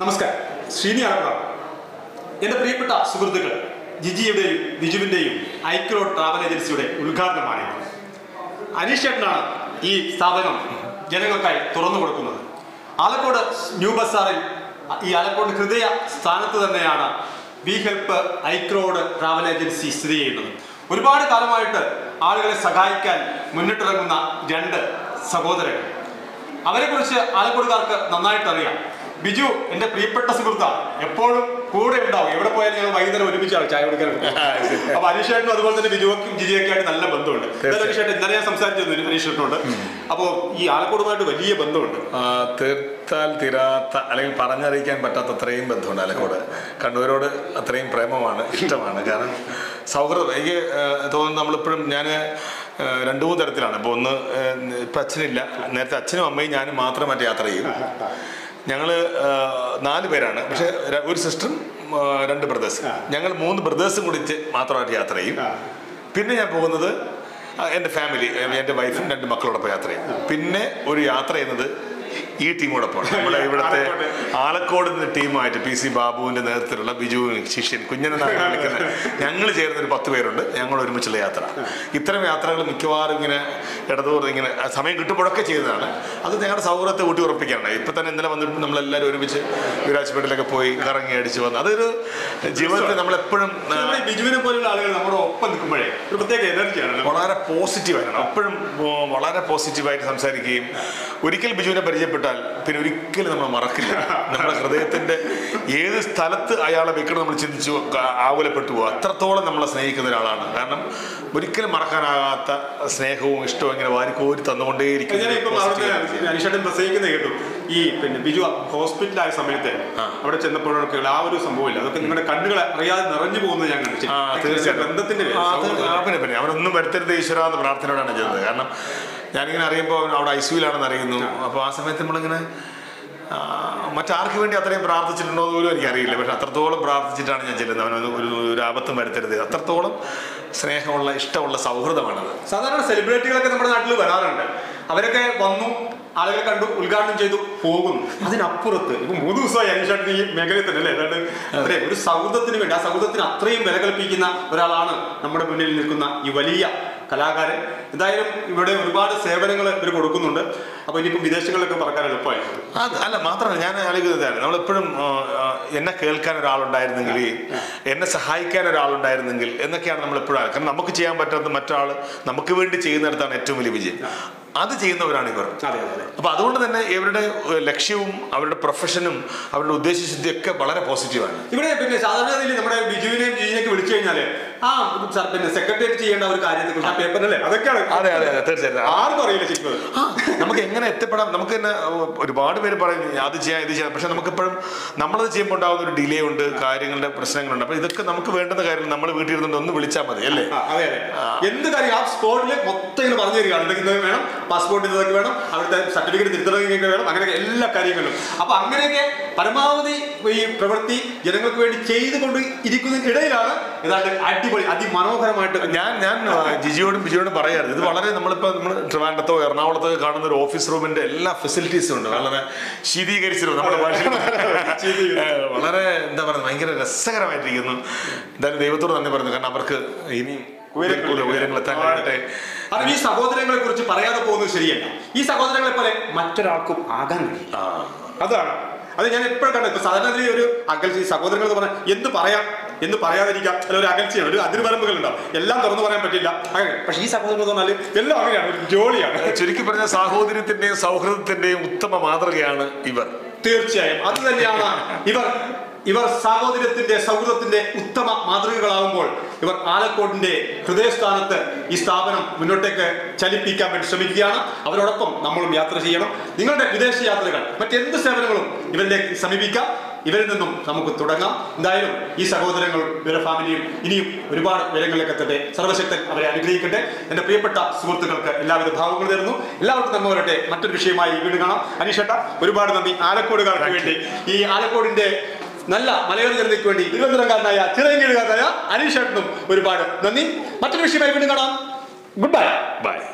നമസ്കാരം ശ്രീനി അറപ്പാണ് എൻ്റെ പ്രിയപ്പെട്ട സുഹൃത്തുക്കൾ ജിജിയുടെയും ബിജുവിൻ്റെയും ഐക്രോ ട്രാവൽ ഏജൻസിയുടെ ഉദ്ഘാടനമാണ് അനീഷ് ചേട്ടനാണ് ഈ സ്ഥാപനം ജനങ്ങൾക്കായി തുറന്നു കൊടുക്കുന്നത് ആലക്കോട് ന്യൂ ബസാറിൽ ഈ ആലക്കോട് ഹൃദയ സ്ഥാനത്ത് തന്നെയാണ് വി ഹെൽപ്പ് ഐക്രോഡ് ട്രാവൽ ഏജൻസി സ്ഥിതി ചെയ്യുന്നത് ഒരുപാട് കാലമായിട്ട് ആളുകളെ സഹായിക്കാൻ മുന്നിട്ടിറങ്ങുന്ന രണ്ട് സഹോദരങ്ങൾ അവരെക്കുറിച്ച് ആലക്കോടുകാർക്ക് നന്നായിട്ട് അറിയാം ബിജു എന്റെ പ്രിയപ്പെട്ട സുഹൃത്താണ് എപ്പോഴും കൂടെ ഉണ്ടാവും എവിടെ പോയാലും ഞങ്ങൾ വൈകുന്നേരം ഒരുമിച്ചാണ് ചായ കുടിക്കാറുണ്ട് അപ്പൊ അനീഷേട്ടനും അതുപോലെ തന്നെ ബിജുവക്കും ജിജിയൊക്കെ ആയിട്ട് നല്ല ബന്ധമുണ്ട് എന്തായാലും അനീഷേട്ടൻ ഇന്നലെ ഞാൻ സംസാരിച്ചിരുന്നു അനീഷേട്ടനോട് അപ്പോൾ ഈ ആലക്കോടുമായിട്ട് വലിയ ബന്ധമുണ്ട് ആ, തീർത്താൽ തീരാത്ത അല്ലെങ്കിൽ പറഞ്ഞറിയിക്കാൻ പറ്റാത്ത അത്രയും ബന്ധമുണ്ട് ആലക്കോട് കണ്ണൂരോട് അത്രയും പ്രേമമാണ് ഇഷ്ടമാണ് കാരണം സൗഹൃദം എനിക്ക് ആ, തോന്നുന്നു നമ്മളിപ്പോഴും ഞാൻ രണ്ടു മൂന്ന് തരത്തിലാണ് ഇപ്പോൾ ഒന്ന് ആ, ഇപ്പം അച്ഛനില്ല നേരത്തെ അച്ഛനും അമ്മയും ഞാനും മാത്രമായിട്ട് യാത്ര ചെയ്യും ഞങ്ങൾ നാല് പേരാണ് പക്ഷേ ര- ഒരു സിസ്റ്ററും ആ, രണ്ട് ബ്രദേഴ്സ് ഞങ്ങൾ മൂന്ന് ബ്രദേഴ്സും കൂടി ചെ- മാത്രമായിട്ട് യാത്ര ചെയ്യും പിന്നെ ഞാൻ പോകുന്നത് ആ, എൻ്റെ ഫാമിലി എൻ്റെ വൈഫും രണ്ട് മക്കളോടൊപ്പം യാത്ര ചെയ്യും പിന്നെ ഒരു യാത്ര ചെയ്യുന്നത് ഈ ടീമോടൊപ്പം നമ്മുടെ ഇവിടുത്തെ ആലക്കോട് ടീമായിട്ട് പി സി ബാബുവിന്റെ നേതൃത്വത്തിലുള്ള ബിജു ശിഷ്യൻ കുഞ്ഞനെന്നാണ് വിളിക്കുന്നത് ഞങ്ങൾ ചേർന്ന് ഒരു പത്ത് പേരുണ്ട് ഞങ്ങൾ ഒരുമിച്ചുള്ള യാത്ര ഇത്തരം യാത്രകൾ മിക്കവാറും ഇങ്ങനെ ഇടതോറും ഇങ്ങനെ ആ സമയം കിട്ടുമ്പോഴൊക്കെ ചെയ്തതാണ് അത് ഞങ്ങളുടെ സൗഹൃദത്തെ ഊട്ടി ഉറപ്പിക്കാനാണ് ഇപ്പൊ തന്നെ ഇന്നലെ വന്നിട്ട് നമ്മളെല്ലാവരും ഒരുമിച്ച് വിരാജ്പേട്ടിലൊക്കെ പോയി കറങ്ങി അടിച്ച് വന്നു അതൊരു ജീവിതത്തിൽ നമ്മളെപ്പോഴും ആ, നമ്മുടെ ഈ ബിജുവിനെ പോലുള്ള ആളുകൾ നമ്മുടെ ഒപ്പം നിൽക്കുമ്പോഴേ ഒരു പ്രത്യേക എനർജിയാണ് വളരെ പോസിറ്റീവായിട്ടാണ് എപ്പോഴും ഓ, വളരെ പോസിറ്റീവായിട്ട് സംസാരിക്കുകയും ഒരിക്കൽ ബിജുവിനെ പരിചയപ്പെട്ടാൽ പിന്നെ ഒരിക്കലും നമ്മൾ മറക്കില്ല നമ്മുടെ ഹൃദയത്തിന്റെ ഏത് സ്ഥലത്ത് അയാളെ വെക്കണം നമ്മൾ ചിന്തിച്ചു ക- ആകുലപ്പെട്ടു പോകും അത്രത്തോളം നമ്മളെ സ്നേഹിക്കുന്ന ഒരാളാണ് കാരണം ഒരിക്കലും മറക്കാനാകാത്ത സ്നേഹവും ഇഷ്ടവും ഇങ്ങനെ വാരിക്കോരി തന്നുകൊണ്ടേയിരിക്കും ഞാൻ ഇപ്പം അവിടുത്തെ അനീഷേട്ടൻ പ്രസംഗിക്കുന്നത് കേട്ടു ഈ പിന്നെ ബിജു ഹോസ്പിറ്റലായ സമയത്ത് അവിടെ ചെന്നപ്പോഴൊക്കെ ആ ഒരു സംഭവമില്ല അതൊക്കെ നിങ്ങളുടെ കണ്ണുകൾ അറിയാതെ നിറഞ്ഞു പോകുന്നത് ഞാൻ കണ്ടു ആ, തീർച്ചയായിട്ടും. ബന്ധത്തിന്റെ പേരിൽ, ആ, അത് സൗഹൃദത്തിന്റെ ആ, പിന്നെ പിന്നെ അവരൊന്നും വരുത്തരുത് ഈശ്വര എന്ന പ്രാർത്ഥനയോടാണ് ചെയ്തത് കാരണം ഞാനിങ്ങനെ അറിയുമ്പോൾ അവൻ അവിടെ ഐ സിയുലാണെന്ന് അറിയുന്നു അപ്പോൾ ആ സമയത്ത് നമ്മളിങ്ങനെ ആ, മറ്റാർക്ക് വേണ്ടി അത്രയും പ്രാർത്ഥിച്ചിട്ടുണ്ടോ എന്ന് പോലും എനിക്കറിയില്ല പക്ഷെ അത്രത്തോളം പ്രാർത്ഥിച്ചിട്ടാണ് ഞാൻ ചെല്ലുന്നത് അവനൊരു ഒരു ഒരു ആപത്തും വരുത്തരുത് അത്രത്തോളം സ്നേഹമുള്ള ഇഷ്ടമുള്ള സൗഹൃദമാണത് സാധാരണ സെലിബ്രിറ്റികളൊക്കെ നമ്മുടെ നാട്ടിൽ വരാറുണ്ട് അവരൊക്കെ വന്നു ആളുകളെ കണ്ടു ഉദ്ഘാടനം ചെയ്തു പോകുന്നു അതിനപ്പുറത്ത് ഇപ്പൊ മൂന്ന് ദിവസമായി അനീഷേട്ടൻ ഈ മേഖലയിൽ തന്നെ അല്ലേ ഏതാണ്ട് അത്രയും ഒരു സൗഹൃദത്തിന് വേണ്ടി ആ സൗഹൃദത്തിന് അത്രയും വില കൽപ്പിക്കുന്ന ഒരാളാണ് നമ്മുടെ മുന്നിൽ നിൽക്കുന്ന ഈ വലിയ കലാകാരൻ എന്തായാലും ഇവിടെ ഒരുപാട് സേവനങ്ങൾ ഇവർ കൊടുക്കുന്നുണ്ട് അപ്പൊ ഇനിയിപ്പം വിദേശങ്ങളിലൊക്കെ പറക്കാൻ എളുപ്പമായി അത് അല്ല മാത്രമല്ല ഞാൻ ആലോചിക്കുന്നതാണ് നമ്മളെപ്പോഴും ആ, ആ, എന്നെ കേൾക്കാൻ ഒരാളുണ്ടായിരുന്നെങ്കിൽ എന്നെ സഹായിക്കാൻ ഒരാളുണ്ടായിരുന്നെങ്കിൽ എന്നൊക്കെയാണ് നമ്മൾ എപ്പോഴും കാരണം നമുക്ക് ചെയ്യാൻ പറ്റാത്ത മറ്റൊരാൾ നമുക്ക് വേണ്ടി ചെയ്യുന്നിടത്താണ് ഏറ്റവും വലിയ വിജയം അത് ചെയ്യുന്നവരാണ് ഇവർ അതെ അതെ അതെ അപ്പൊ അതുകൊണ്ട് തന്നെ ഇവരുടെ ഏഹ്, ലക്ഷ്യവും അവരുടെ പ്രൊഫഷനും അവരുടെ ഉദ്ദേശശുദ്ധിയൊക്കെ വളരെ പോസിറ്റീവാണ് ഇവിടെ പിന്നെ സാധാരണഗതിയിൽ നമ്മുടെ ബിജുവിനെയും ജിജിനെയൊക്കെ വിളിച്ചു കഴിഞ്ഞാല് ആ സാർ പിന്നെ സെക്രട്ടേറിയറ്റ് ചെയ്യേണ്ട ഒരു കാര്യത്തെ കുറിച്ച് ആ പേപ്പറിലല്ലേ അതൊക്കെയാണ് അതെ അതെ അതെ തീർച്ചയായിട്ടും ആർക്കും അറിയില്ല ശരിക്കും അത്. ആ, നമുക്ക് എങ്ങനെ എത്തിപ്പെടാം നമുക്ക് തന്നെ ഏഹ്, ഒരുപാട് പേര് പറയും അത് ചെയ്യാം ഇത് ചെയ്യാം പക്ഷെ നമുക്കിപ്പോഴും നമ്മളത് ചെയ്യുമ്പോൾ ഉണ്ടാകുന്ന ഒരു ഡിലേ ഉണ്ട് കാര്യങ്ങളുടെ പ്രശ്നങ്ങളുണ്ട് അപ്പൊ ഇതൊക്കെ നമുക്ക് വേണ്ടുന്ന കാര്യം നമ്മൾ വീട്ടിൽ ഇരുന്നുകൊണ്ട് ഒന്ന് വിളിച്ചാൽ മതി അല്ലേ ആ, അതെ അതെ എന്ത് കാര്യം ആ സ്പോട്ടിൽ മൊത്തം ഇങ്ങനെ പറഞ്ഞു തരികയാണ് എന്തൊക്കെ ഇത് വേണം പാസ്പോർട്ട് ഇതൊക്കെ വേണം അവിടുത്തെ സർട്ടിഫിക്കറ്റ് തിരുത്തണമെങ്കിൽ വേണം അങ്ങനെയൊക്കെ എല്ലാ കാര്യങ്ങളും അപ്പൊ അങ്ങനെയൊക്കെ പരമാവധി ഈ പ്രവൃത്തി ജനങ്ങൾക്ക് വേണ്ടി ചെയ്തുകൊണ്ട് ഇരിക്കുന്നതിനിടയിലാണ് ഏതാണ്ട് അടിപൊളി അതിമനോഹരമായിട്ട് ഞാൻ ഞാൻ ആ, ജിജിയോടും ബിജിയോടും പറയാറുണ്ട് ഇത് വളരെ നമ്മളിപ്പോൾ നമ്മൾ ട്രിവാൻഡത്തോ എറണാകുളത്തോ കാണുന്ന ഒരു ഓഫീസ് റൂമിന്റെ എല്ലാ ഫെസിലിറ്റീസും ഉണ്ട് വളരെ ശീതീകരിച്ചിരുന്നു നമ്മുടെ ഭാഷയിൽ ഏ, വളരെ എന്താ പറയുക ഭയങ്കര രസകരമായിട്ടിരിക്കുന്നു എന്തായാലും ദൈവത്തോട് നന്ദി പറയുന്നു കാരണം അവർക്ക് ഇനി ഉയരങ്ങൾ ഉയരങ്ങളെത്താൻ കഴിയട്ടെ അത് ഈ സഹോദരങ്ങളെ കുറിച്ച് പറയാതെ പോകുന്നത് ശരിയല്ല ഈ സഹോദരങ്ങളെ പോലെ മറ്റൊരാൾക്കും ആകാൻ കഴിയും ആ അതാണ് അത് ഞാൻ എപ്പോഴും കണ്ടത് ഇപ്പൊ സാധാരണ ഇതിൽ ഒരു അകൽച്ച ഈ സഹോദരങ്ങൾ എന്ന് പറഞ്ഞാൽ എന്ത് പറയാം എന്ത് പറയാതിരിക്കാം അല്ല ഒരു അകൽച്ചയാണ് ഒരു അതിർവരമ്പുകൾ ഉണ്ടാവും എല്ലാം തുറന്നു പറയാൻ പറ്റില്ല അങ്ങനെ പക്ഷേ ഈ സഹോദരങ്ങൾ എന്ന് പറഞ്ഞാൽ എല്ലാം അങ്ങനെയാണ് ഒരു ജോലിയാണ് ചുരുക്കി പറഞ്ഞ സാഹോദര്യത്തിന്റെയും സൗഹൃദത്തിന്റെയും ഉത്തമ മാതൃകയാണ് ഇവർ തീർച്ചയായും അത് തന്നെയാണ് ഇവർ ഇവർ സാഹോദര്യത്തിന്റെ സൗഹൃദത്തിന്റെ ഉത്തമ മാതൃകകളാകുമ്പോൾ ഇവർ ആലക്കോടിന്റെ ഹൃദയസ്ഥാനത്ത് ഈ സ്ഥാപനം മുന്നോട്ടേക്ക് ചലിപ്പിക്കാൻ വേണ്ടി ശ്രമിക്കുകയാണ് അവരോടൊപ്പം നമ്മളും യാത്ര ചെയ്യണം നിങ്ങളുടെ വിദേശ യാത്രകൾ മറ്റെന്ത് സേവനങ്ങളും ഇവരിലേക്ക് സമീപിക്കാം ഇവരിൽ നിന്നും നമുക്ക് തുടങ്ങാം എന്തായാലും ഈ സഹോദരങ്ങളും ഇവരുടെ ഫാമിലിയും ഇനിയും ഒരുപാട് ഉയരങ്ങളിലേക്ക് എത്തട്ടെ സർവശക്തൻ അവരെ അനുഗ്രഹിക്കട്ടെ എൻ്റെ പ്രിയപ്പെട്ട സുഹൃത്തുക്കൾക്ക് എല്ലാവിധ ഭാവങ്ങളും തരുന്നു എല്ലാവർക്കും നന്മ വരട്ടെ മറ്റൊരു വിഷയമായി വീണ്ടും കാണാം അനീഷേട്ട ഒരുപാട് നന്ദി ആലക്കോടുകാർക്ക് വേണ്ടി ഈ ആലക്കോടിന്റെ നല്ല മലയോര ജനതയ്ക്ക് വേണ്ടി തിരുവനന്തപുരംകാരനായ ചിറയങ്കീഴുകാരനായ അനീഷേട്ടനും ഒരുപാട് നന്ദി മറ്റൊരു വിഷയമായി വീണ്ടും കാണാം ഗുഡ് ബൈ ബൈ